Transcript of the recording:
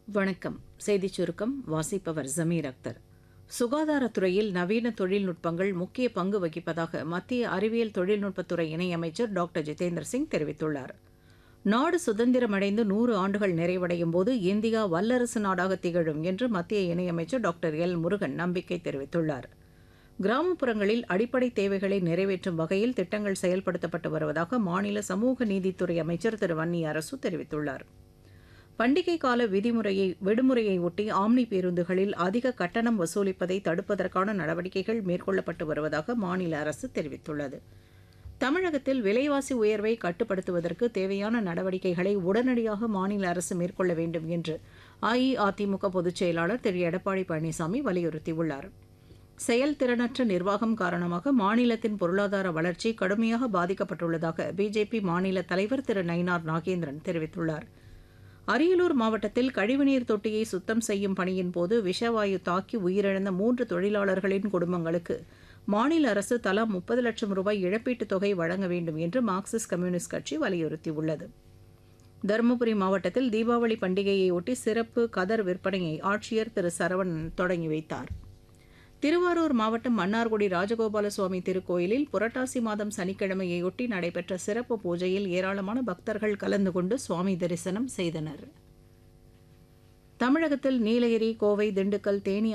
வணக்கம் செய்திச் சுருக்கம் வாசிப்பவர் ஜமீர் அக்தர் சுகாதாரத்துறையில் நவீன தொழில்நுட்பங்கள் முக்கிய பங்கு வகிப்பதாக மத்திய அறிவியல் தொழில்நுட்பத்துறை இணையமைச்சர் டாக்டர் ஜிதேந்திர சிங் தெரிவித்துள்ளார் நாடு சுதந்திரமடைந்து நூறு ஆண்டுகள் நிறைவடையும் போது இந்தியா வல்லரசு நாடாக திகழும் என்று மத்திய இணையமைச்சர் டாக்டர் எல் முருகன் நம்பிக்கை தெரிவித்துள்ளார் கிராமப்புறங்களில் அடிப்படை தேவைகளை நிறைவேற்றும் வகையில் திட்டங்கள் செயல்படுத்தப்பட்டு வருவதாக மாநில சமூக நீதித்துறை அமைச்சர் திரு வன்னி அரசு தெரிவித்துள்ளார் பண்டிகை கால விதிமுறையை விடுமுறையை ஒட்டி ஆம்னி பேருந்துகளில் அதிக கட்டணம் வசூலிப்பதை தடுப்பதற்கான நடவடிக்கைகள் மேற்கொள்ளப்பட்டு வருவதாக மாநில அரசு தெரிவித்துள்ளது தமிழகத்தில் விலைவாசி உயர்வை கட்டுப்படுத்துவதற்கு தேவையான நடவடிக்கைகளை உடனடியாக மாநில அரசு மேற்கொள்ள வேண்டும் என்று அஇஅதிமுக பொதுச் செயலாளர் திரு எடப்பாடி பழனிசாமி வலியுறுத்தியுள்ளார் செயல்திறனற்ற நிர்வாகம் காரணமாக மாநிலத்தின் பொருளாதார வளர்ச்சி கடுமையாக பாதிக்கப்பட்டுள்ளதாக பிஜேபி மாநில தலைவர் திரு நயினார் நாகேந்திரன் தெரிவித்துள்ளார் அரியலூர் மாவட்டத்தில் கழிவுநீர் தொட்டியை சுத்தம் செய்யும் பணியின் போது விஷவாயு தாக்கி உயிரிழந்த மூன்று தொழிலாளர்களின் குடும்பங்களுக்கு மாநில அரசு தலா முப்பது லட்சம் ரூபாய் இழப்பீட்டுத் தொகை வழங்க வேண்டும் என்று மார்க்சிஸ்ட் கம்யூனிஸ்ட் கட்சி வலியுறுத்தியுள்ளது தருமபுரி மாவட்டத்தில் தீபாவளி பண்டிகையையொட்டி சிறப்பு கதர் விற்பனையை ஆட்சியர் திரு சரவணன் தொடங்கி வைத்தார் திருவாரூர் மாவட்டம் மன்னார்குடி ராஜகோபால சுவாமி திருக்கோயிலில் புரட்டாசி மாதம் சனிக்கிழமையொட்டி நடைபெற்ற சிறப்பு பூஜையில் ஏராளமான பக்தர்கள் கலந்து கொண்டு சுவாமி தரிசனம் செய்தனர் தமிழகத்தில் நீலகிரி கோவை திண்டுக்கல் தேனி